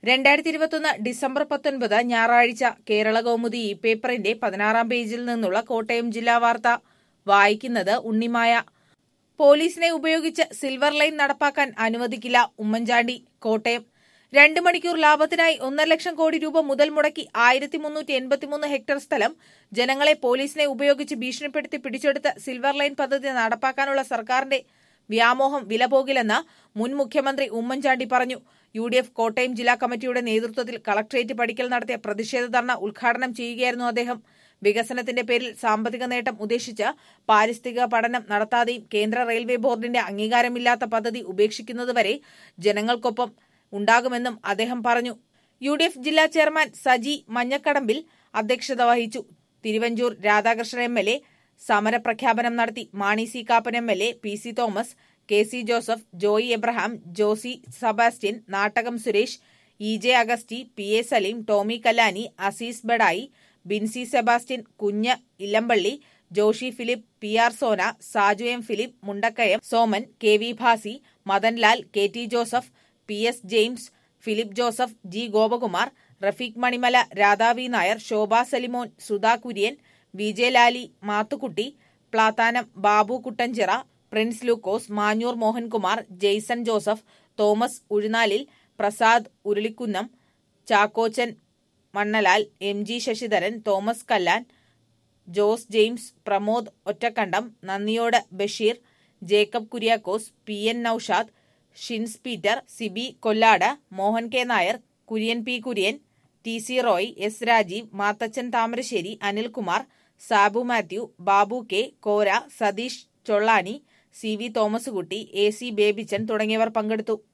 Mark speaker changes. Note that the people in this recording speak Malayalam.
Speaker 1: രണ്ടായിരത്തി ഇരുപത്തൊന്ന് ഡിസംബർ പത്തൊൻപത് ഞായറാഴ്ച കേരള കൗമുദി ഈ പേപ്പറിന്റെ പതിനാറാം പേജിൽ നിന്നുള്ള കോട്ടയം ജില്ലാ വാർത്ത വായിക്കുന്നത് ഉണ്ണിമായ പോലീസിനെ ഉപയോഗിച്ച് സിൽവർ ലൈൻ നടപ്പാക്കാൻ അനുവദിക്കില്ല ഉമ്മൻചാണ്ടി കോട്ടയം രണ്ട് മണിക്കൂർ ലാഭത്തിനായി ഒന്നര ലക്ഷം കോടി രൂപ മുതൽ മുടക്കി ആയിരത്തി മുന്നൂറ്റി എൺപത്തിമൂന്ന് ഹെക്ടർ സ്ഥലം ജനങ്ങളെ പോലീസിനെ ഉപയോഗിച്ച് ഭീഷണിപ്പെടുത്തി പിടിച്ചെടുത്ത് സിൽവർ ലൈൻ പദ്ധതി നടപ്പാക്കാനുള്ള സർക്കാരിന്റെ വ്യാമോഹം വിലപോകില്ലെന്ന് മുൻ മുഖ്യമന്ത്രി ഉമ്മൻചാണ്ടി പറഞ്ഞു യു ഡി എഫ് കോട്ടയം ജില്ലാ കമ്മിറ്റിയുടെ നേതൃത്വത്തിൽ കളക്ട്രേറ്റ് പടിക്കൽ നടത്തിയ പ്രതിഷേധ ധർണ ഉദ്ഘാടനം ചെയ്യുകയായിരുന്നു അദ്ദേഹം വികസനത്തിന്റെ പേരിൽ സാമ്പത്തിക നേട്ടം ഉദ്ദേശിച്ച് പാരിസ്ഥിതിക പഠനം നടത്താതെയും കേന്ദ്ര റെയിൽവേ ബോർഡിന്റെ അംഗീകാരമില്ലാത്ത പദ്ധതി ഉപേക്ഷിക്കുന്നതുവരെ ജനങ്ങൾക്കൊപ്പം ഉണ്ടാകുമെന്നും അദ്ദേഹം പറഞ്ഞു യു ഡി എഫ് ജില്ലാ ചെയർമാൻ സജി മഞ്ഞക്കടമ്പിൽ അധ്യക്ഷത വഹിച്ചു Thiruvanchoor Radhakrishnan M L A സമരപ്രഖ്യാപനം നടത്തി Mani C Kappan M L A P C Thomas K C Joseph Joy Abraham Josy Sebastian Nattakam Suresh E J Augusty P A Saleem Tomy Kallani Azeez Badayi Binsy Sebastian Kunju Illampally Joshy Philip P R Sona Saju M Philip Mundakayam Soman K V Bhasi Madanlal K T Joseph P S James Philip Joseph G Gopakumar Rafeeq Manimala Radhavi Nair Shobha Salimon Sudha Kurian Vijayalali Mathukutty Plathanam Babu Kuttanchira Prince Lukose Manjoor Mohankumar Jaison Joseph Thomas Uzhunalil Prasad Urulikunnam Chackochan Mannalal M G Sasidharan Thomas Kallan Jose James Pramod Ottakandam Nandiyode Basheer Jacob Kuriakose P N Noushad Shins Peter Sibi Kollad Mohan K Nair Kurian P Kurian T C Roy S Rajeev Mathachan Thamarassery Anilkumar Sabu Mathew Babu K Kora Satheesh Chollani C V Thomaskutty A C Babychan തുടങ്ങിയവർ പങ്കെടുത്തു